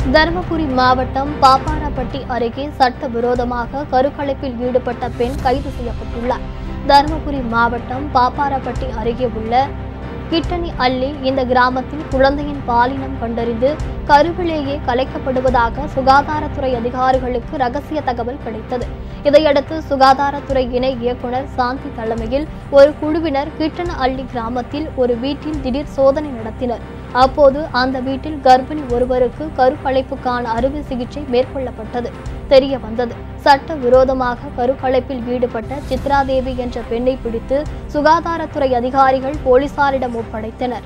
தருமபுரி மாவட்டம் பாப்பாரப்பட்டி அருகே சட்டவிரோதமாக கருக்கலைப்பில் ஈடுபட்ட பெண் கைது செய்யப்பட்டுள்ளார் தருமபுரி மாவட்டம் பாப்பாரப்பட்டி அருகே உள்ள கிட்டணி அள்ளி இந்த கிராமத்தில் குழந்தையின் பாலினம் கண்டறிந்து கருவிலேயே கலைக்கப்படுவதாக சுகாதாரத்துறை அதிகாரிகளுக்கு ரகசிய தகவல் கிடைத்தது இதையடுத்து சுகாதாரத்துறை இணை இயக்குனர் சாந்தி தலைமையில் ஒரு குழுவினர் கிட்டன அள்ளி கிராமத்தில் ஒரு வீட்டில் திடீர் சோதனை நடத்தினர் அப்போது அந்த வீட்டில் கர்ப்பிணி ஒருவருக்கு கருக்கலைப்புக்கான அறுவை சிகிச்சை மேற்கொள்ளப்பட்டது தெரிய வந்தது சட்ட விரோதமாக கருக்கலைப்பில் ஈடுபட்ட சித்ராதேவி என்ற பெண்ணை பிடித்து சுகாதாரத்துறை அதிகாரிகள் போலீசாரிடம் ஒப்படைத்தனர்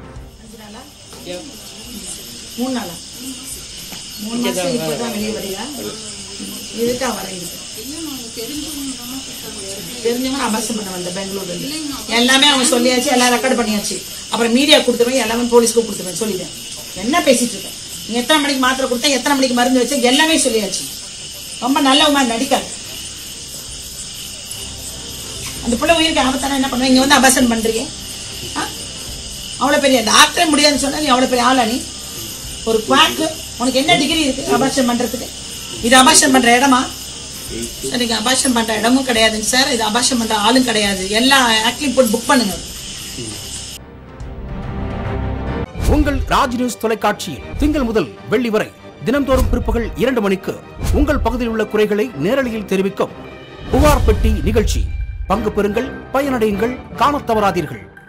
மூணு நாளா மூணு மாசம் இப்பதான் வெளியே வரியா இருக்கா வர இருக்கு தெரிஞ்சவங்க அபாசம் பண்ண வந்த பெங்களூர்ல இருந்து எல்லாமே அவங்க சொல்லியாச்சு எல்லாம் ரெக்கார்ட் பண்ணியாச்சு அப்புறம் மீடியா கொடுத்துருவேன் எல்லாமே போலீஸ்க்கு கொடுத்துருவேன் சொல்லிட்டேன் என்ன பேசிட்டு இருக்கேன் நீ எத்தனை மணிக்கு மாத்திரை கொடுத்தா எத்தனை மணிக்கு மருந்து வச்சா எல்லாமே சொல்லியாச்சு ரொம்ப நல்லவமா நடிக்காது அந்த பிள்ளை உயிருக்கு ஆபத்தான என்ன பண்ணுவேன் இங்க வந்து அபாசன் பண்றீங்க ஆ? அவ்வளவு பெரிய டாக்டரே முடியாதுன்னு சொன்னா நீ அவ்வளவு பெரிய ஆளா நீ ஒரு குவாக்கு உனக்கு என்ன டிகிரி இருக்கு அபாஷன் பண்றதுக்கு இது அபாஷன் பண்ற இடமா சார் நீங்க அபாஷன் பண்ற இடமும் கிடையாதுங்க சார் இது அபாஷன் பண்ற ஆளும் கிடையாது எல்லா ஆக்டிங் போட்டு புக் பண்ணுங்க உங்கள் ராஜ் நியூஸ் தொலைக்காட்சியில் திங்கள் முதல் வெள்ளி வரை தினம்தோறும் பிற்பகல் இரண்டு மணிக்கு உங்கள் பகுதியில் உள்ள குறைகளை நேரலையில் தெரிவிக்கும் புகார் பெட்டி நிகழ்ச்சி பங்கு பெறுங்கள் பயனடையுங்கள் காணத் தவறாதீர்கள்